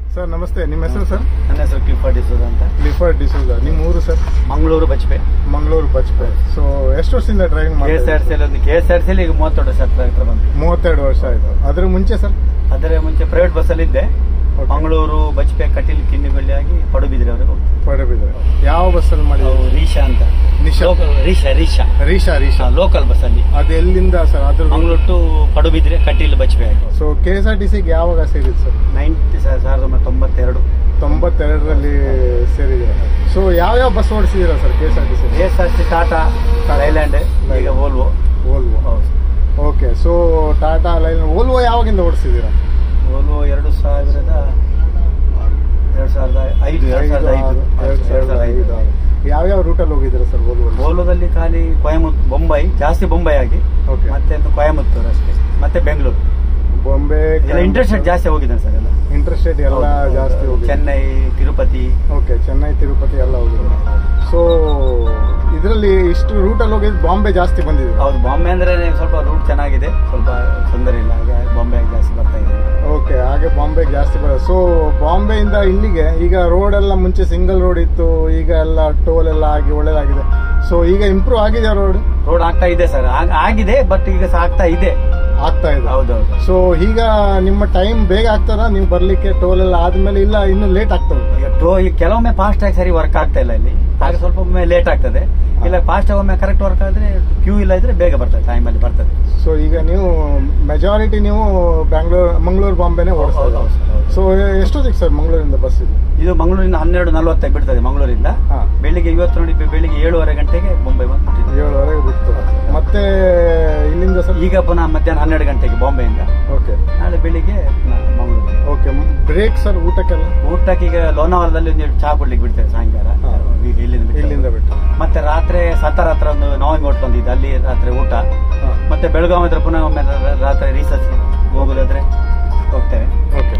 Sir ನಮಸ್ತೆ ನಿಮ್ಮ ಹೆಸರು ಸರ್ ನನ್ನ ಹೆಸರು ಕ್ಲಿಫರ್ಡ್ ಡಿಸೋದ ಅಂತ ಲಿಫರ್ ಡಿಸೂಜ ನಿಮ್ಮ ಊರು ಸರ್ ಮಂಗಳೂರು ಬಜ್ಪೆ ಮಂಗಳೂರು ಬಜ್ಪೆ ಸೊ ಎಷ್ಟು ವರ್ಷದಿಂದ driving K S R C ಒಂದು ಕೆ ಎಸ್ ಆರ್ ಸಿ ಈಗ ಮೂವತ್ತೆರಡು ವರ್ಷ ಹತ್ರ ಹತ್ರ ಬಂತು ಮೂವತ್ತೆರಡು ವರ್ಷ ಆಯ್ತು ಅದ್ರ ಮುಂಚೆ ಸರ್ ಅದರ ಮುಂಚೆ ಪ್ರೈವೇಟ್ ಬಸ್ಸಲ್ಲಿ ಇದ್ದೆ Okay. ಮಂಗಳೂರು ಬಜ್ಪೆ ಕಟೀಲ್ ಕಿನ್ನಿಗಳ್ಳಿ ಆಗಿ ಪಡುಬಿದ್ರಿ ಅವರಿಗೆ ಪಡಬಿದ್ರೆ ಯಾವ ಬಸ್ಸಲ್ಲಿ ನಾವು ಮಾಡಿದ್ರು ರೀಶಾ ಅಂತ ನಿಶಾ. Local- ರೀಶಾ ರೀಶಾ ರೀಶಾ ರೀಶಾ ಲೋಕಲ್ ಬಸ್ಸಲ್ಲಿ ಅದು ಎಲ್ಲಿಂದ ಸರ್ ಅದ್ರ ಮಂಗಳೂರು ಟು ಪಡುಬಿದ್ರೆ ಕಟೀಲ್ ಬಜ್ಪೆ ಆಗಿ so K S R T ಸಿಗೆ ಯಾವಾಗ ಸೇರಿದ್ದು ಸರ್ ನೈನ್ಟಿ ಸಾವಿರದ ಒಂಬೈನೂರ ತೊಂಬತ್ತೆರಡು ತೊಂಬತ್ತೆರಡರಲ್ಲಿ ಸೇರಿದೆ ಸೊ ಯಾವ್ಯಾವ ಬಸ್ ಓಡಿಸಿದ್ದೀರಾ sir K S R T C K S R C Tata Leyland ಈಗ ವೋಲ್ವೋ ಓಲ್ವೋ ಹೌದು okay so Tata line Volvo ಯಾವಾಗಿಂದ ಓಡಿಸಿದ್ದೀರಾ ವೋಲ್ವೋ ಎರಡು ಸಾವಿರದ ಎರಡು ಸಾವಿರದ ಐದು ಎರಡು ಸಾವಿರದ ಐದು ಎರಡು ಸಾವಿರದ ಐದು ಯಾವ್ಯಾವ ರೂಟಲ್ಲಿ ಹೋಗಿದ್ದೀರಾ ಸರ್ ಓಲ್ವೋ ವೋಲ್ವೋದಲ್ಲಿ ಖಾಲಿ ಕೊಯಮತ್ತೂರು ಬೊಂಬೈ ಜಾಸ್ತಿ ಬೊಂಬೈ ಆಗಿ ಓಕೆ ಮತ್ತೆ ಒಂದು ಕೊಯಮತ್ತೂರು ಅಷ್ಟೇ ಮತ್ತೆ ಬೆಂಗಳೂರು ಬಾಂಬೆ ಎಲ್ಲ ಇಂಟ್ರೆಸ್ಟ್ ಜಾಸ್ತಿ ಹೋಗಿದ್ದಾನೆ ಸರ್ ಎಲ್ಲ ಇಂಟ್ರೆಸ್ಟೆಡ್ ಎಲ್ಲ ಹೌದು, ಜಾಸ್ತಿ ಹೌದು. ಹೋಗಿದೆ ಚೆನ್ನೈ ತಿರುಪತಿ ಓಕೆ ಚೆನ್ನೈ ತಿರುಪತಿ ಎಲ್ಲ ಹೋಗಿದೆ ಸೊ ಇದರಲ್ಲಿ ಇಷ್ಟು ರೂಟಲ್ಲಿ ಹೋಗಿದ್ದು ಬಾಂಬೆ ಜಾಸ್ತಿ ಬಂದಿದೆ ಹೌದು ಬಾಂಬೆ ಅಂದ್ರೆ ಸ್ವಲ್ಪ ರೂಟ್ ಚೆನ್ನಾಗಿದೆ ಸ್ವಲ್ಪ ತೊಂದರೆ ಇಲ್ಲ ಹಾಗೆ ಬಾಂಬೆ ಜಾಸ್ತಿ ಬರ್ತಾ ಇದೆ ಓಕೆ ಹಾಗೆ ಬಾಂಬೆಗೆ ಜಾಸ್ತಿ ಬರೋದು ಸೊ ಬಾಂಬೆಯಿಂದ ಇಲ್ಲಿಗೆ ಈಗ ರೋಡ್ ಎಲ್ಲ ಮುಂಚೆ ಸಿಂಗಲ್ ರೋಡ್ ಇತ್ತು ಈಗ ಎಲ್ಲ ಟೋಲ್ ಎಲ್ಲ ಆಗಿ ಒಳ್ಳೇದಾಗಿದೆ ಸೊ ಈಗ ಇಂಪ್ರೂವ್ ಆಗಿದೆ ರೋಡ್ ರೋಡ್ ಆಗ್ತಾ ಇದೆ ಸರ್ ಆಗಿದೆ ಬಟ್ ಈಗ ಸಹ ಆಗ್ತಾ ಇದೆ ಆಗ್ತಾ ಇದೆ ಹೌದೌದು ಸೊ ಈಗ ನಿಮ್ಮ ಟೈಮ್ ಬೇಗ ಆಗ್ತದ ನೀವು ಬರ್ಲಿಕ್ಕೆ ಟೋಲ್ ಎಲ್ಲ ಆದ್ಮೇಲೆ ಇಲ್ಲ ಇನ್ನು ಲೇಟ್ ಆಗ್ತದೆ ಈಗ ಟೋ ಈಗ ಕೆಲವೊಮ್ಮೆ ಫಾಸ್ಟ್ ಆಗಿ ಸರಿ ವರ್ಕ್ ಆಗ್ತಾ ಇಲ್ಲ ಇಲ್ಲಿ ಹಾಗೆ ಸ್ವಲ್ಪ ಒಮ್ಮೆ ಲೇಟ್ ಆಗ್ತದೆ ಇಲ್ಲ ಫಾಸ್ಟ್ ಆಗಿ ಒಮ್ಮೆ ಕರೆಕ್ಟ್ ವರ್ಕ್ ಆದ್ರೆ ಕ್ಯೂ ಇಲ್ಲ ಇದ್ರೆ ಬೇಗ ಬರ್ತದೆ ಟೈಮಲ್ಲಿ ಬರ್ತದೆ ಸೊ ಈಗ ನೀವು ಮೆಜಾರಿಟಿ ನೀವು ಬ್ಯಾಂಗ್ಳೂರ್ ಮಂಗಳೂರು ಬಾಂಬೆನೆ ಹೌದು, ಓಡಿಸ್ತಾ ಹೌದು, ಹೌದು. ಸೊ ಎಷ್ಟೊತ್ತಿಗೆ ಸರ್ ಮಂಗಳೂರಿಂದ ಬಸ್ ಇದೆ ಇದು ಮಂಗಳೂರಿಂದ ಹನ್ನೆರಡು ನಲವತ್ತಕ್ಕೆ ಬಿಡ್ತದೆ ಮಂಗಳೂರಿಂದ ಹಾ. ಬೆಳಿಗ್ಗೆ ಇವತ್ತು ನೋಡಿ ಬೆ- ಬೆಳಿಗ್ಗೆ ಏಳುವರೆ ಗಂಟೆಗೆ ಮುಂಬೈ ಬಂದು ಬಿಟ್ಟಿದೆ ಏಳುವರೆಗೆ ಬಿಟ್ಟು ಮತ್ತೆ ಇಲ್ಲಿಂದ ಸರ್ ಈಗ ಪುನಃ ಮಧ್ಯಾಹ್ನ ಹನ್ನೆರಡು ಗಂಟೆಗೆ ಬಾಂಬೆಯಿಂದ ಓಕೆ ನಾಳೆ ಬೆಳಿಗ್ಗೆ ಪುನಃ ಮಂಗಳೂರು ಓಕೆ ಬ್ರೇಕ್ ಸರ್ ಊಟಕ್ಕೆಲ್ಲ ಊಟಕ್ಕೆ ಈಗ ಲೋನಾವಾಲದಲ್ಲಿ ಒಂದು ಚಹಾ ಕೊಡ್ಲಿಕ್ಕೆ ಬಿಡ್ತೇವೆ ಸಾಯಂಕಾಲ ಹಾ. ಈಗ ಇಲ್ಲಿಂದ ಬಿಟ್ಟು. ಇಲ್ಲಿಂದ ಬಿಟ್ಟು ಮತ್ತೆ ರಾತ್ರಿ ಸತ್ತಾರ ಹತ್ರ ಒಂದು ನವಮಿ ಹೋಟ್ಲ್ ಒಂದಿದೆ ಅಲ್ಲಿ ರಾತ್ರಿ ಊಟ ಹಾಂ ಮತ್ತೆ ಬೆಳಗಾವಿ ಹತ್ರ ಪುನಃ ಒಮ್ಮೆ ರ- ರಾತ್ರಿ ರೀಸರ್ಚ್ ಹೋಗೋದಾದ್ರೆ ಹೋಗ್ತೇವೆ ಓಕೆ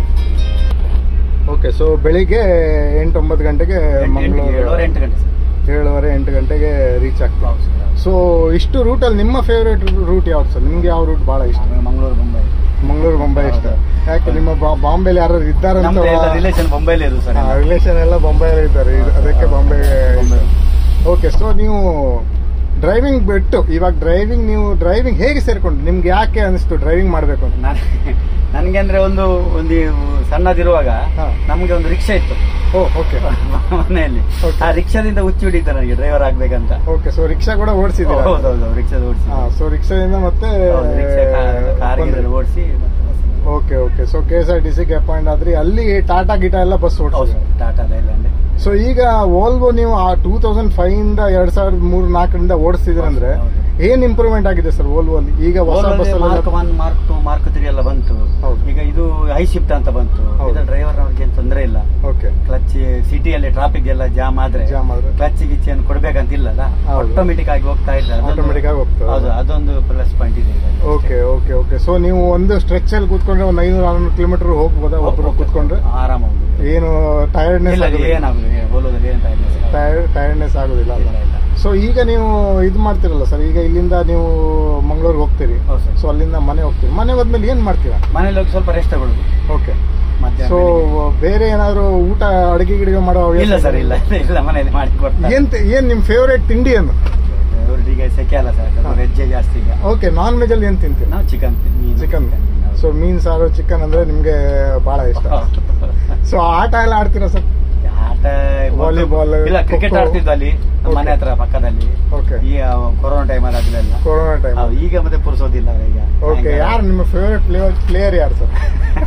ಓಕೆ ಸೊ ಬೆಳಿಗ್ಗೆ ಎಂಟು ಒಂಬತ್ತು ಗಂಟೆಗೆ ಎಂಟು- ಎಂಟು- ಏಳುವರೆ ಮಂಗಳೂರು ಎಂಟು ಗಂಟೆ ಸರ್ ಏಳುವರೆ ಎಂಟು ಗಂಟೆಗೆ ರೀಚ್ ಆಗ್ತೀವಿ ಹೌದು ಸರ್, ಹೌದು. ಸೊ ಇಷ್ಟು ರೂಟಲ್ಲಿ ನಿಮ್ಮ ಫೇವ್ರೇಟ್ ರೂಟ್ ಯಾವ್ದು ಸರ್ ನಿಮ್ಗೆ ಯಾವ ರೂಟ್ ಬಹಳ ಇಷ್ಟ ಆಮೇಲೆ ಮಂಗಳೂರು ಮುಂಬೈ ಮಂಗಳೂರು ಮುಂಬೈ ಇಷ್ಟ ಯಾಕೆ ನಿಮ್ಮ ಬಾ- ಬಾಂಬೆಲಿ ಯಾರು ಇದ್ದಾರಂತ ನಮ್ದು ಎಲ್ಲ ರಿಲೇಷನ್ ಬೊಂಬೈಲಿ ಇರೋದು ಸರ್ ಎಲ್ಲ. ರಿಲೇಷನ್ ಎಲ್ಲ ಬಾಂಬೆಯಲ್ಲಿ ಇದ್ದಾರೆ ಇದು- ಅದಕ್ಕೆ ಬಾಂಬೆ ಬೊಂಬೈ. ಓಕೆ ಸೊ ನೀವು ಡ್ರೈವಿಂಗ್ ಬಿಟ್ಟು ಇವಾಗ ಡ್ರೈವಿಂಗ್ ನೀವು ಡ್ರೈವಿಂಗ್ ಹೇಗೆ ಸೇರ್ಕೊಂಡು ನಿಮ್ಗೆ ಯಾಕೆ ಅನಿಸ್ತು ಡ್ರೈವಿಂಗ್ ಮಾಡಬೇಕು ಅಂತ ನಾನ್ ನನ್ಗೆ ಅಂದ್ರೆ ಒಂದು ಒಂದು ಸಣ್ಣದಿರುವಾಗ ಹಾ. ನಮ್ಗೆ ಒಂದು ರಿಕ್ಷಾ ಇತ್ತು ಓ ಓಕೆ ಮನೆಯಲ್ಲಿ Okay. ಆ ರಿಕ್ಷಾದಿಂದ ಹುಚ್ಚಿ ಹಿಡಿತ ನನಗೆ ಡ್ರೈವರ್ ಆಗ್ಬೇಕಂತ ಓಕೆ ಸೊ ರಿಕ್ಷಾ ಕೂಡ ಓಡಿಸಿದ್ದೀರಾ ಹೌದೌದು ರಿಕ್ಷಾದ ಓಡಿಸಿ ಹಾ ಸೊ ರಿಕ್ಷಾದಿಂದ ಮತ್ತೆ ಕಾರ್ ಓಡಿಸಿ okay okay so K S R T ಸಿಗೆ ಅಪಾಯಿಂಟ್ ಆದ್ರಿ ಅಲ್ಲಿ ಟಾಟಾ ಗಿಟಾ ಎಲ್ಲ ಬಸ್ ಹೌದು ಓಡಿಸಿ ಟಾಟಾ ಲೈಲ್ಯಾಂಡ್ ಸೊ ಈಗ ವೋಲ್ವೋ ನೀವು ಆ ಟೂ ತೌಸಂಡ್ ಫೈವ್ ಇಂದ ಎರಡ್ ಸಾವಿರದ ಮೂರ್ ನಾಲ್ಕರಿಂದ ಓಡಿಸ್ತಿದ್ರಂದ್ರೆ ಹೌದು. ಏನ್ ಇಂಪ್ರೂವ್ಮೆಂಟ್ ಆಗಿದೆ ಸರ್ ವೋಲ್ವೋ ಅಲ್ಲಿ ಈಗ ಹೊಸ bus mark one mark two mark three ಎಲ್ಲ ಬಂತು ಹೌದು. ಈಗ ಇದು ಹೈ ಶಿಫ್ಟ್ ಅಂತ ಬಂತು ಹೌದು. ಡ್ರೈವರ್ ಅವ್ರಿಗೆ ಏನು ತೊಂದರೆ ಇಲ್ಲ ಓಕೆ ಕ್ಲಚ್ ಸಿಟಿಯಲ್ಲಿ ಟ್ರಾಫಿಕ್ ಎಲ್ಲ ಜಾಮ್ ಆದ್ರೆ ಜಾಮ್ ಆದ್ರೆ ಕ್ಲಚ್ ಗಿಚ್ ಏನು ಕೊಡ್ಬೇಕಂತ ಇಲ್ಲಲ್ಲ ಹೌದು. ಆಟೋಮೆಟಿಕ್ ಆಗಿ ಹೋಗ್ತಾ ಇದ್ದಾರೆ ಅದೊಂದು- Automatic ಆಗಿ ಹೋಗ್ತದೆ. ಹೌದು ಅದೊಂದು ಪ್ಲಸ್ ಪಾಯಿಂಟ್ ಇದೆ ಇದರಲ್ಲಿ. ಓಕೆ ಓಕೆ ಓಕೆ ಸೊ ನೀವು ಒಂದು ಸ್ಟ್ರೆಚ್ ಅಲ್ಲಿ ಕೂತ್ಕೊಂಡ್ರೆ ಒಂದು ಐನೂರು ಆರ್ನೂರು ಕಿಲೋಮೀಟರ್ ಹೋಗ್ಬೋದಾ ಒಬ್ರು ಹೋಗ್ಬೋದು. ಕೂತ್ಕೊಂಡ್ರೆ ಆರಾಮ ಹೋಗ್ಬೋದು. ಏನು ಟೈರ್ಡ್ನೆಸ್ ಇಲ್ಲ ಏನಾಗುದು ಹೋಲೋದಲ್ಲಿ ಏನು tiredness ಇಲ್ಲ. ಟೈರ್ಡ್ನೆಸ್ ಆಗೋದಿಲ್ಲ ಇಲ್ಲ, ಇಲ್ಲ. ಸೊ ಈಗ ನೀವು ಇದು ಮಾಡ್ತಿರಲ್ಲ ಸರ್ ಈಗ ಇಲ್ಲಿಂದ ನೀವು ಮಂಗಳೂರಿಗೆ ಹೋಗ್ತೀರಿ ಹೌದು ಸರ್. ಸೊ ಅಲ್ಲಿಂದ ಮನೆ ಹೋಗ್ತೀರಿ ಮನೆ ಹೋದ್ಮೇಲೆ ಏನ್ ಮಾಡ್ತೀರಾ ಮನೇಲಿ ಹೋಗಿ ಸ್ವಲ್ಪ ರೆಸ್ಟ್ ತಗೊಳ್ಳುದು ಓಕೆ ಮಧ್ಯಾಹ್ನ ಸೊ ಬೆಳಿಗ್ಗೆ. ಬೇರೆ ಏನಾದ್ರು ಊಟ ಅಡಿಗೆ ಗಿಡಿಗೆ ಮಾಡೋ ಹವ್ಯಾಸ ಇಲ್ಲ ಸರ್ ಇಲ್ಲ ಇಲ್ಲ ಮನೇಲಿ ಮಾಡಿ ಕೊಡ್ತಾರೆ ಏನ್ ತಿ- ಏನ್ ನಿಮ್ ಫೇವರೇಟ್ ತಿಂಡಿ ಏನು ಅವ್ರಿಗೆ ಸೆಕೆ ಅಲ್ಲ ಸರ್ ಹಾ. ವೆಜ್ ಜಾಸ್ತಿ ಈಗ ಓಕೆ ನಾನ್ ವೆಜ್ ಅಲ್ಲಿ ಏನ್ ತಿಂತೀರಿ ನಾವು ಚಿಕನ್ ಚಿಕನ್ ಸೊ ಮೀನ್ ಸಾರು ಚಿಕನ್ ಅಂದ್ರೆ ನಿಮ್ಗೆ ಬಹಳ ಇಷ್ಟ ಸೊ ಆಟ ಎಲ್ಲ ಆಡ್ತೀರಾ ಸರ್ ಆಟ Volleyball, ಇಲ್ಲ ಕ್ರಿಕೆಟ್ ಖೋ-ಖೋ. ಆಡ್ತಿದ್ವು ಅಲ್ಲಿ ನಮ್ಮ ಮನೆ ಹತ್ರ ಪಕ್ಕದಲ್ಲಿ ಓಕೆ ಈ ಕೊರೋನಾ ಟೈಮಲ್ಲಿ ಅದನ್ನೆಲ್ಲ ಕೊರೋನಾ ಟೈಮ್ ಹೌದು, ಈಗ ಮತ್ತೆ ಪುರ್ಸೋದಿಲ್ಲ ಈಗ ಓಕೆ ಯಾರು ನಿಮ್ಮ ಫೇವರೇಟ್ ಪ್ಲೇಯರ್ ಪ್ಲೇಯರ್ ಯಾರು sir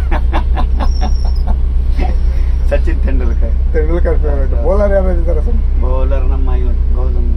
Sachin Tendulkar Tendulkar favourite bowler ಯಾರು ಇದ್ದಾರೆ ಸರ್ ಬೌಲರ್ ನಮ್ಮ ಇವನು ಗೌತಮ್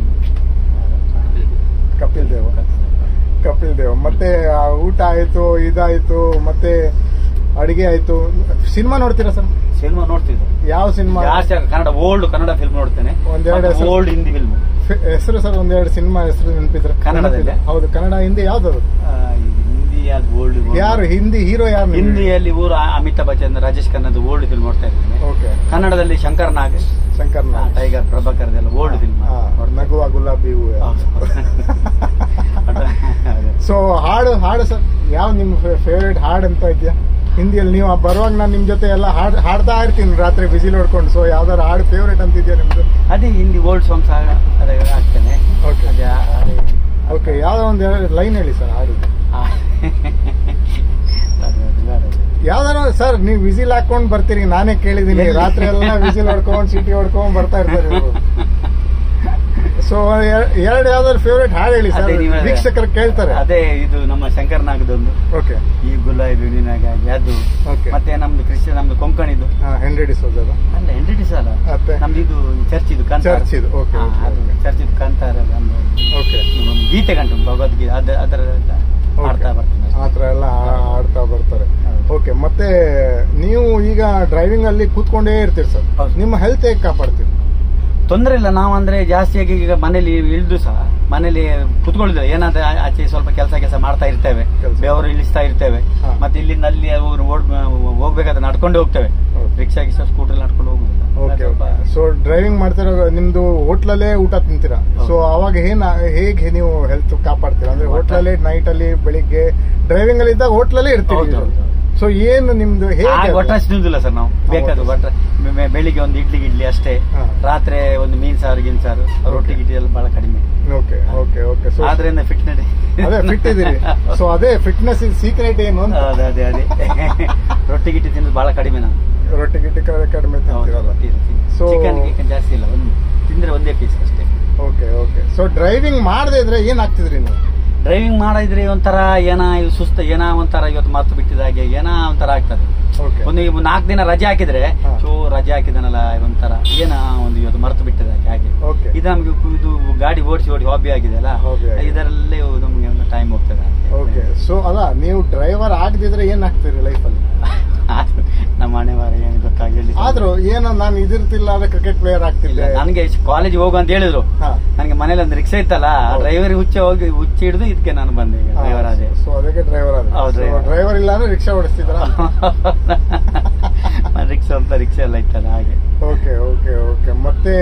ಕಪಿಲ್ ದೇವ್ ಕಪಿಲ್ ದೇವ್ ಮತ್ತೆ ಆ ಊಟ ಆಯ್ತು ಇದಾಯ್ತು ಮತ್ತೆ ಅಡಿಗೆ ಆಯ್ತು ಸಿನಿಮಾ ನೋಡ್ತೀರಾ ಸರ್ ಸಿನಿಮಾ ನೋಡ್ತಿದ್ದೆ ಯಾವ ಸಿನಿಮಾ ಜಾಸ್ತಿ ಆಗ- ಕನ್ನಡ ಓಲ್ಡ್ ಕನ್ನಡ ಫಿಲ್ಮ್ ನೋಡ್ತೇನೆ ಒಂದೆರಡು ಹೆಸರು. ಓಲ್ಡ್ ಹಿಂದಿ ಫಿಲ್ಮ್ ಹೆಸರು ಸರ್ ಒಂದೆರಡು ಸಿನಿಮಾ ಹೆಸರು ನೆನಪಿದ್ರೆ ಕನ್ನಡದಲ್ಲಿ? ಹೌದು ಕನ್ನಡ ಹಿಂದಿ ಯಾವ್ದು ಹಿಂದಿ ಅದು ಓಲ್ಡ್ ಯಾರು ಹಿಂದಿ ಹೀರೋ ಯಾರು ನಿಮ್ಗೆ? ಹಿಂದಿಯಲ್ಲಿ ಊರು ಆ- ಅಮಿತಾಬ್ ಬಚ್ಚನ್ ರಾಜೇಶ್ ಖನ್ನದ್ ಓಲ್ಡ್ ಫಿಲ್ಮ್ ನೋಡ್ತಾ ಇರ್ತೇನೆ ಓಕೆ ಕನ್ನಡದಲ್ಲಿ ಶಂಕರ್ ನಾಗ್ ಶಂಕರ್ ಆ, ಟೈಗರ್ ಪ್ರಭಾಕರ್ ಓಲ್ಡ್ ಫಿಲ್ಮ್ ಹಾ, ನಗುವ ಗುಲಾಬಿ ಹೂವೆ ಸೊ ಹಾಡು ಹಾಡು ಸರ್ ಯಾವ ನಿಮ್ಮ ಫೇವರೇಟ್ ಹಾಡು ಅಂತ ಇದೆಯಾ ಹಿಂದಿಯಲ್ಲಿ ನೀವು ಬರುವಾಗ ನಾನು ನಿಮ್ ಜೊತೆ ಎಲ್ಲ ಹಾಡ್ ಹಾಡ್ತಾ ಇರ್ತೀನಿ ರಾತ್ರಿ ಬಿಸಿಲ್ ಹೊಡ್ಕೊಂಡು ಸೊ ಯಾವ್ದಾರು ಹಾಡು ಫೇವ್ರೇಟ್ ಅಂತಿದ್ಯಾ ನಿಮ್ದು ಅದೇ ಹಿಂದಿ ಓಲ್ಡ್ ಸಾಂಗ್ಸ್ ಅದೇ ಆಗ್ತೇನೆ Okay. ಅದೇ ಅದೇ ಓಕೆ ಯಾವ್ದೋ ಒಂದು ಲೈನ್ ಹೇಳಿ ಸರ್ ಹಾಡು ಆ. ಅದು- ಅದು ಬೇಡ ಅದು. ಯಾವ್ದಾರ ಸರ್ ನೀವು ವಿಸಿಲ್ ಹಾಕೊಂಡ್ ಬರ್ತೀರಿ ನಾನೇ ಕೇಳಿದೀನಿ ಎಲ್ಲಿ? ರಾತ್ರಿ ಎಲ್ಲ ವಿಸಿಲ್ ಹೊಡ್ಕೊಂಡ್ ಸಿಟಿ ಹೊಡ್ಕೊಂಡ್ ಬರ್ತಾ ಇರ್ತಾರೆ ಸೊ ಎರಡು ಯಾವ್ದಾದ್ರು ಫೇವ್ರೇಟ್ ಹಾಡು ಹೇಳಿ ಸರ್ ಅದೇ ನೀವು- ವೀಕ್ಷಕರು ಕೇಳ್ತಾರೆ ಅದೇ ಇದು ನಮ್ಮ ಶಂಕರ್ನಾಗದೊಂದು ಓಕೆ ಈ ಗುಲಾಬಿ ನಿನಗಾಗಿ ಅದು Okay. ಮತ್ತೆ ನಮ್ದು ಕ್ರಿಶ್ಚಿಯನ್ ನಮ್ದು ಕೊಂಕಣಿದು ಹೆಂಡ್ರಿ ಡಿಸೋಜದು ಅಲ್ಲ ಎಂಟಿಟಿಸ್ ಅಲ್ಲ ಮತ್ತೆ? ನಮ್ದು ಇದು ಚರ್ಚ್ ಇದು ಕಾಂತಾರ ಚರ್ಚ್ ಇದು, okay, ಹಾ, okay, ಅದು okay. ಚರ್ಚ್ ಇದು ಕಾಂತಾರ ಒಂದು ಓಕೆ ಒಂದು ಗೀತೆ ಕಂಡು ಭಗವದ್ಗೀತೆ ಅದ ಅದರ ಆಡ್ತಾ ಬರ್ತೀನಿ ಆ ಥರ ಎಲ್ಲ ಹಾ- ಹಾಡ್ತಾ ಬರ್ತಾರೆ ಹೌದು. ಓಕೆ ಮತ್ತೆ ನೀವು ಈಗ ಡ್ರೈವಿಂಗ್ ಅಲ್ಲಿ ಕೂತ್ಕೊಂಡೇ ಇರ್ತೀರಿ ಸರ್ ಹೌದು. ನಿಮ್ಮ ಹೆಲ್ತ್ ಹೇಗೆ ಕಾಪಾಡ್ತೀರಿ ತೊಂದರೆ ಇಲ್ಲ ನಾವು ಅಂದ್ರೆ ಜಾಸ್ತಿಯಾಗಿ ಈಗ ಮನೇಲಿ ಇಳಿದು ಸಹ ಮನೇಲಿ ಕುತ್ಕೊಳ್ಳುದಿಲ್ಲ ಏನಾದ್ರೆ ಆ- ಆಚೆ ಸ್ವಲ್ಪ ಕೆಲಸ ಕೆಲಸ ಮಾಡ್ತಾ ಇರ್ತೇವೆ ಕೆಲ್ಸ. ಬೆವರು ಇಳಿಸ್ತಾ ಇರ್ತೇವೆ ಹಾ. ಮತ್ತೆ ಇಲ್ಲಿಂದ ಅಲ್ಲಿ ಅವ್ರು ಓಡ್ ಹೋಗ್ಬೇಕಾದ್ರೆ ನಡ್ಕೊಂಡೇ ಹೋಗ್ತೇವೆ ಹೌದು. ರಿಕ್ಷಾ ಗಿಕ್ಷಾ ಸ್ಕೂಟರ್ ನಡ್ಕೊಂಡು ಹೋಗುದಿಲ್ಲ ಓಕೆ ಸ್ವಲ್ಪ ಸೊ ಡ್ರೈವಿಂಗ್ ಮಾಡ್ತಿರೋ ನಿಮ್ದು ಹೋಟ್ಲಲ್ಲೇ ಊಟ ತಿಂತೀರಾ ಹೌದು. ಸೊ ಅವಾಗ ಏನ್ ಹೇಗೆ ನೀವು ಹೆಲ್ತ್ ಕಾಪಾಡ್ತೀರಾ ಅಂದ್ರೆ ಹೋಟ್ಲ- ಹೋಟ್ಲಲ್ಲಿ ನೈಟ್ ಅಲ್ಲಿ ಬೆಳಿಗ್ಗೆ ಡ್ರೈವಿಂಗ್ ಅಲ್ಲಿ ಇದ್ದಾಗ ಹೋಟ್ಲಲ್ಲೇ ಹೌದು, ಇರ್ತೀರಿ ಹೌದು. ಸೊ ಏನು ನಿಮ್ದು ಹೇಗೆ ಆಗ ಅದು? ಒಟ್ಟ ತಿನ್ನುದಿಲ್ಲ ಸರ್ ನಾವು ಬೇಕಾದ್ರು ಒಟ್ಟ ಒಟ್ಟ ಮೆ- ಬೆಳಿಗ್ಗೆ ಒಂದು ಇಡ್ಲಿ ಇಡ್ಲಿ ಅಷ್ಟೇ ಹಾ. ರಾತ್ರಿ ಒಂದು ಮೀನ್ ಸಾರು ಗಿನ್ ಸಾರು ರೊಟ್ಟಿ ಗಿಟ್ಟಿ ಎಲ್ಲ ಬಹಳ ಕಡಿಮೆ ಓಕೆ ಓಕೆ ಓಕೆ ಸೊ ಆದ್ರಿಂದ ಫಿಟ್ನೆಸ್ ಅದೇ ಫಿಟ್ ಇದೀರಿ ಸೊ ಅದೇ ಫಿಟ್ನೆಸ್ ಸೀಕ್ರೆಟ್ ಏನು ಅಂತ ಅದೇ ಅದೇ ಅದೇ ರೊಟ್ಟಿ ಗಿಟ್ಟಿ ತಿನ್ನೋದು ಬಹಳ ಕಡಿಮೆ ನಾವು ರೊಟ್ಟಿ ಗಿಟ್ಟಿ ಕ- ಕಡಿಮೆ ತಿಂತೀರಲ್ಲ So- ಚಿಕನ್ ಗಿಕನ್ ಜಾಸ್ತಿ ಇಲ್ಲ ಒಂದು ತಿಂದ್ರೆ ಒಂದೇ ಪೀಸ್ ಅಷ್ಟೇ ಓಕೆ ಓಕೆ ಸೊ ಡ್ರೈವಿಂಗ್ ಮಾಡದೇ ಇದ್ರೆ ಏನ್ ಆಗ್ತಿದ್ರಿ ನೀವು ಡ್ರೈವಿಂಗ್ ಮಾಡಿದ್ರೆ ಒಂಥರ ಏನ ಇದು ಸುಸ್ತ ಏನ ಒಂಥರ ಇವತ್ತು ಮರ್ತು ಬಿಟ್ಟಿದ ಹಾಗೆ ಏನ ಒಂಥರ ಆಗ್ತದೆ ಓಕೆ ಒಂದು ಈಗ ನಾಲ್ಕು ದಿನ ರಜೆ ಹಾಕಿದ್ರೆ ಹಾ. ಚೋ ರಜೆ ಹಾಕಿದನಲ್ಲ ಒಂಥರ ಏನ ಒಂದು ಇವತ್ತು ಮರ್ತು ಬಿಟ್ಟಿದ ಹಾಗೆ ಹಾಗೆ ಓಕೆ ಇದು ನಮ್ಗೆ ಕು- ಇದು ಗಾಡಿ ಓಡಿಸಿ ಓಡಿ ಹಾಬಿ ಆಗಿದೆ ಅಲ್ಲ Hobby ಆಗಿದೆ. ಇದರಲ್ಲೇ ನಮ್ಗೆ ಒಂದು ಟೈಮ್ ಹೋಗ್ತದೆ ಓಕೆ ಸೊ ಅಲ್ಲ ನೀವು ಡ್ರೈವರ್ ಆಗದಿದ್ರೆ ಏನ್ ಆಗ್ತೀರಿ ಲೈಫಲ್ಲಿ ಅದು ನಮ್ಮ ಹಣೆ ಬಾರ ಏನು ಗೊತ್ತಾಗಿಲ್ಲ ಆದ್ರೂ ಏನೋ ನಾನು ಇದಿರ್ತಿಲ್ಲ ಆದ್ರೆ ಕ್ರಿಕೆಟ್ ಪ್ಲೇಯರ್ ಆಗ್ತಿದ್ದೆ ನನಗೆ ಕಾಲೇಜ್ ಹೋಗು ಅಂತ ಹೇಳಿದ್ರು ಹಾ ನನಗೆ ಮನೇಲಿ ಒಂದು ರಿಕ್ಷಾ ಇತ್ತಲ್ಲ ಹೌದು. ಡ್ರೈವರ್ ಹುಚ್ಚ ಹೋಗಿ ಹುಚ್ಚಿ ಹಿಡಿದು ಇದಕ್ಕೆ ನಾನು ಬಂದೆ ಈಗ ಡ್ರೈವರ್ ಅದೇ ಸೊ ಅದಕ್ಕೆ ಡ್ರೈವರ್ ಹೌದು, ಆದ್ರೆ driver. ಡ್ರೈವರ್ ಇಲ್ಲ ಅಂದ್ರೆ ರಿಕ್ಷಾ ಓಡಿಸ್ತಿದ್ರ ರಿಕ್ಷಾ ಅಂತ ರಿಕ್ಷಾ ಎಲ್ಲ ಇತ್ತಲ್ಲ ಹಾಗೆ ಓಕೆ ಓಕೆ ಓಕೆ ಮತ್ತೆ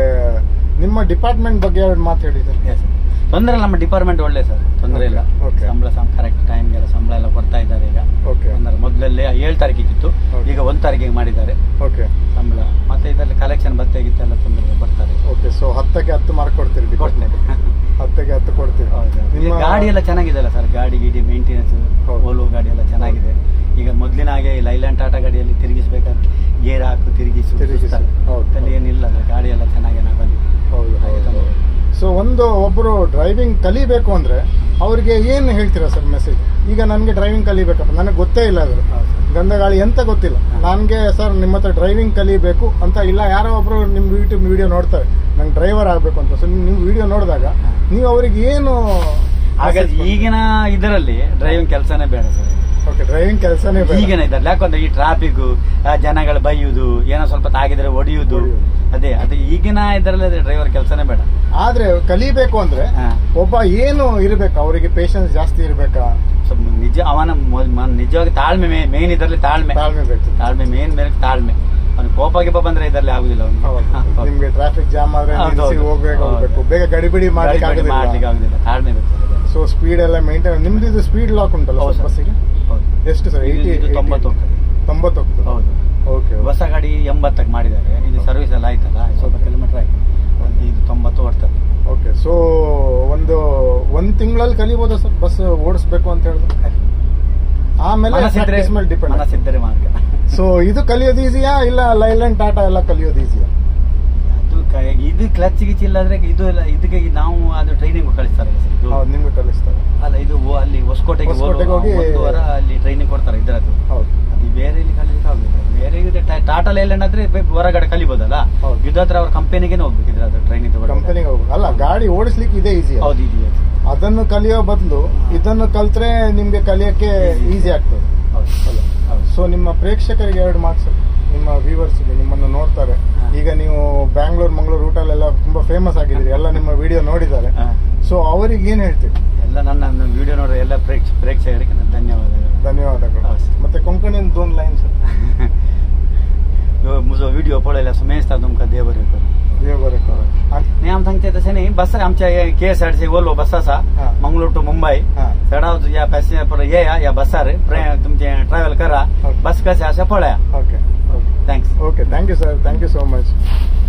ನಿಮ್ಮ ಡಿಪಾರ್ಟ್ಮೆಂಟ್ ಬಗ್ಗೆ ಎರಡು ಮಾತು ಹೇಳಿದ್ದಾರೆ Yes. ತೊಂದ್ರೆ ಇಲ್ಲ ನಮ್ಮ ಡಿಪಾರ್ಟ್ಮೆಂಟ್ ಒಳ್ಳೆ ಸರ್ ತೊಂದರೆ ಇಲ್ಲ Okay, okay. ಸಂಬಳ ಕರೆಕ್ಟ್ ಟೈಮ್ಗೆಲ್ಲ ಸಂಬಳ ಎಲ್ಲ ಕೊಡ್ತಾ ಇದ್ದಾರೆ ಈಗ ಓಕೆ ಅಂದ್ರೆ ಮೊದಲಲ್ಲೇ ಏಳು ತಾರೀಕಿತ್ತು Okay. ಈಗ ಒಂದ್ ತಾರೀಕಿಗೆ ಮಾಡಿದ್ದಾರೆ ಓಕೆ ಸಂಬಳ ಮತ್ತೆ ಇದರಲ್ಲಿ ಕಲೆಕ್ಷನ್ ಬತ್ತೆ ಗಿತ್ತೆ ಎಲ್ಲ ತೊಂದರೆ ಇಲ್ಲ, ಬರ್ತಾರೆ ಓಕೆ ಸೊ ಹತ್ತಕ್ಕೆ ಹತ್ತು ಮಾರ್ಕ್ ಕೊಡ್ತೀರಿ ಡಿಪಾರ್ಟ್ಮೆಂಟ್ ಹತ್ತಕ್ಕೆ ಹತ್ತು ಕೊಡ್ತೀರಿ ಈಗ ಗಾಡಿ ಎಲ್ಲ ಚೆನ್ನಾಗಿದೆ ಅಲ್ಲ ಸರ್ ಗಾಡಿ ಗಿಡಿ ಮೇಂಟೆನೆನ್ಸ್ ಹೌದು. ಓಲೋ ಗಾಡಿ ಎಲ್ಲ ಚೆನ್ನಾಗಿದೆ ಈಗ ಮೊದಲಿನ ಹಾಗೆ ಲೈಲ್ಯಾಂಡ್ ಟಾಟಾ ಗಾಡಿಯಲ್ಲಿ ತಿರುಗಿಸ್ಬೇಕಾದ್ರೆ ಗೇರ್ ಹಾಕು ತಿರುಗಿಸು ತಿರುಗಿಸು. ಸುಸ್ತಾಗಿ. ಹೌದು. ಅಲ್ಲಿ ಏನಿಲ್ಲ ಅಲ್ಲ ಗಾಡಿ ಎಲ್ಲ ಚೆನ್ನಾಗಿ ನಾವು ಬಂದಿದೆ ಹೌದು ಹಾಗೆ ಹೌದು ತೊಂದ್ರೆ ಇಲ್ಲ. ಸೊ ಒಂದು ಒಬ್ಬರು ಡ್ರೈವಿಂಗ್ ಕಲಿಬೇಕು ಅಂದ್ರೆ ಅವ್ರಿಗೆ ಏನು ಹೇಳ್ತೀರಾ ಸರ್ ಮೆಸೇಜ್ ಈಗ ನನಗೆ ಡ್ರೈವಿಂಗ್ ಕಲಿಬೇಕಪ್ಪ ನನಗೆ ಗೊತ್ತೇ ಇಲ್ಲ ಅದು ಹೌದು. ಗಂಧಗಾಳಿ ಎಂತ ಗೊತ್ತಿಲ್ಲ ಹಾ. ನನಗೆ ಸರ್ ನಿಮ್ಮ ಹತ್ರ ಡ್ರೈವಿಂಗ್ ಕಲಿಬೇಕು ಅಂತ ಇಲ್ಲ ಯಾರೋ ಒಬ್ರು ನಿಮ್ಮ ಯೂಟ್ಯೂಬ್ ವಿಡಿಯೋ ನೋಡ್ತಾರೆ ನಂಗೆ ಡ್ರೈವರ್ ಆಗಬೇಕು ಅಂತ ಸೊ ನೀವು ವಿಡಿಯೋ ನೋಡಿದಾಗ ಹಾ. ನೀವು ಅವ್ರಿಗೆ ಏನು ಹಾಗಾದ್ರೆ ಈಗಿನ ಇದರಲ್ಲಿ ಡ್ರೈವಿಂಗ್ ಕೆಲಸನೇ ಬೇಡ ಸರ್ ಓಕೆ ಡ್ರೈವಿಂಗ್ ಕೆಲಸನೇ ಈಗಿನ ಇದ್ರಲ್ಲಿ ಯಾಕಂದ್ರೆ ಈ ಟ್ರಾಫಿಕ್ ಜನಗಳು ಬೈಯುವುದು ಏನೋ ಸ್ವಲ್ಪ ತಾಗಿದ್ರೆ ಹೊಡೆಯುವುದು ಹೊಡೆಯುವುದು. ಅದೇ ಅದು ಈಗಿನ ಇದರಲ್ಲಿ ಡ್ರೈವರ್ ಕೆಲಸನೇ ಬೇಡ ಆದ್ರೆ ಕಲಿಬೇಕು ಅಂದ್ರೆ ಹಾ. ಒಬ್ಬ ಏನು ಇರ್ಬೇಕು ಅವರಿಗೆ ಪೇಷನ್ಸ್ ಜಾಸ್ತಿ ಇರ್ಬೇಕಾ ಸ್ವಲ್ಪ ನಿಜ ಅವನ ಮೊ- ಮ- ನಿಜವಾಗಿ ತಾಳ್ಮೆ ಮೇನ್ ಇದರಲ್ಲಿ ತಾಳ್ಮೆ ತಾಳ್ಮೆ ಬೇಕು ತಾಳ್ಮೆ ಮೇನ್ ಮೇಲೆ ತಾಳ್ಮೆ ಅವನು ಕೋಪ ಗಿಪ ಬಂದ್ರೆ ಇದರಲ್ಲಿ ಆಗುದಿಲ್ಲ ಹೌದು ಅವನು ನಿಮ್ಗೆ ಟ್ರಾಫಿಕ್ ಜಾಮ್ ಆದ್ರೆ ಹೌದು, ನಿಲ್ಸಿ ಹೌದು. ಹೋಗ್ಬೇಕು ಹೌದು. ಹೋಗ್ಬೇಕು ಬೇಗ ಗಡಿಬಿಡಿ ಮಾಡ್ಲಿಕ್ಕೆ ಮಾಡ್ಲಿಕ್ಕೆ ಆಗೋದಿಲ್ಲ ಆಗುದಿಲ್ಲ ತಾಳ್ಮೆ ಬೇಕು ಸರ್ ಇದರಲ್ಲಿ. ಸೊ ಸ್ಪೀಡ್ ಎಲ್ಲ ಮೇಂಟೈನ್ ನಿಮ್ದು ಇದು ಸ್ಪೀಡ್ ಲಾಕ್ ಉಂಟಲ್ಲ ಹೌದು ಸರ್ ಸರ್. ಬಸ್ಸಿಗೆ ಹೌದು. ಎಷ್ಟು ಸರ್ ಇದು- ಏಯ್ಟಿ ಇದು ತೊಂಬತ್ತು ಹೋಗ್ತದೆ. ತೊಂಬತ್ತು ಹೋಗ್ತದೆ ಹೌದು ಓಕೆ ಹೊಸ ಗಾಡಿ ಎಂಬತ್ತಕ್ಕೆ ಮಾಡಿದ್ದಾರೆ ಇದು ಸರ್ವಿಸ್ ಎಲ್ಲ ಆಯ್ತಲ್ಲ ಸ್ವಲ್ಪ ಕಿಲೋಮೀಟರ್ ಆಯ್ತು ಅದು ಇದು ತೊಂಬತ್ತು ಬರ್ತದೆ ಓಕೆ ಸೊ ಒಂದು ಒಂದ್ ತಿಂಗಳಲ್ಲಿ ಕಲಿಬೋದಾ ಸರ್ ಬಸ್ ಓಡಿಸ್ಬೇಕು ಅಂತ ಹೇಳಿದ್ರೆ ಆಮೇಲೆ ಮನಸ್ಸಿದ್ರೆ practice ಮೇಲೆ ಡಿಪೆಂಡ್ ಮನಸ್ಸಿದ್ದರೆ ಮಾತ್ರ ಸೊ ಇದು ಕಲಿಯೋದು ಈಸಿಯಾ ಇಲ್ಲ ಲೈಲ್ಯಾಂಡ್ ಟಾಟಾ ಎಲ್ಲ ಕಲಿಯೋದು ಈಸಿಯಾ ಅದು ಕ- ಇದು ಕ್ಲಚ್ ಗಿಚ್ ಇಲ್ಲಾದ್ರೆ ಇದು ಎಲ್ಲ ಇದಕ್ಕೆ ನಾವು ಅದು ಟ್ರೈನಿಂಗ್ ಕಳಿಸ್ತಾರೆ ಸರ್ ಇದು ಹೌದು ನಿಮ್ಗೆ ಕಲಿಸ್ತಾರೆ ಅಲ್ಲ ಇದು ಓ- ಅಲ್ಲಿ ಹೊಸಕೋಟೆಗೆ ಹೊಸಕೋಟೆಗೆ ಹೋಗುವ ಹೋಗಿ- ಒಂದು ವಾರ ಅಲ್ಲಿ ಟ್ರೈನಿಂಗ್ ಕೊಡ್ತಾರೆ ಇದರದ್ದು ಹೌದು ಅದು ಬೇರೆ ಇಲ್ಲಿ ಕಲಿಲಿಕ್ಕೆ ಆಗುದಿಲ್ಲ ಬೇರೆ ಇದೆ ಟಾ- ಟಾಟಾ ಲೈಲ್ಯಾಂಡ್ ಆದ್ರೆ ಬೆ- ಹೊರಗಡೆ ಕಲಿಬೋದಲ್ಲ ಹೌದು. ಇದ್ರ ಹತ್ರ ಅವ್ರ ಕಂಪನಿಗೆ ಹೋಗ್ಬೇಕು ಇದ್ರದ್ದು ಟ್ರೈನಿಂಗ್ ಕಂಪನಿಗೆ ಹೋಗ್ಬೇಕು ಅಲ್ಲ ಗಾಡಿ ಓಡಿಸ್ಲಿಕ್ಕೆ ಇದೇ ಈಸಿ ಹೌದು ಇದೆಯಾ ಅದನ್ನು ಕಲಿಯೋ ಬದಲು ಇದನ್ನು ಕಲ್ತ್ರೆ ನಿಮ್ಗೆ ಕಲಿಯಕ್ಕೆ Easy. ಈಸಿ ಆಗ್ತದೆ ಹೌದು ಅಲ್ಲ ಹೌದು ಸೊ ನಿಮ್ಮ ಪ್ರೇಕ್ಷಕರಿಗೆ ಎರಡು ಮಾರ್ಕ್ಸ್ ನಿಮ್ಮ ವ್ಯೂವರ್ಸ್ಗೆ ನಿಮ್ಮನ್ನು ನೋಡ್ತಾರೆ ಹಾ. ಈಗ ನೀವು ಬ್ಯಾಂಗ್ಳೂರ್ ಮಂಗಳೂರು ರೂಟಲ್ಲೆಲ್ಲ ತುಂಬಾ ಫೇಮಸ್ ಆಗಿದ್ದೀರಿ ಎಲ್ಲ ನಿಮ್ಮ ವಿಡಿಯೋ ನೋಡಿದ್ದಾರೆ ಹಾ. ಸೊ ಅವರಿಗೆ ಏನ್ ಹೇಳ್ತೀರಿ ಎಲ್ಲ ನನ್ನ ವಿಡಿಯೋ ನೋಡೋ ಎಲ್ಲ ಪ್ರೇಕ್ಷ ಪ್ರೇಕ್ಷಕರಿಗೆ ನನ್ನ ಧನ್ಯವಾದಗಳು ಧನ್ಯವಾದಗಳು ಹೌದು ಸರ್. ಮತ್ತೆ ಕೊಂಕಣಿ ದೋನ್ ಲೈನ್ ಸರ್ जो मुझे वीडियो पड़ेला समय था तुमका देवर ದೇವರ हा. नाही आम सांगते तसे नाही बस आमच्या K S R T C Volvo bus असा हा. मंगळूर टू मुंबई हा. चढाव या पॅसेंजर ये या या बसार तुमचे ट्रॅव्हल करा Okay. बस कसे अशा पळ्या okay okay thanks okay thank you sir thank you so much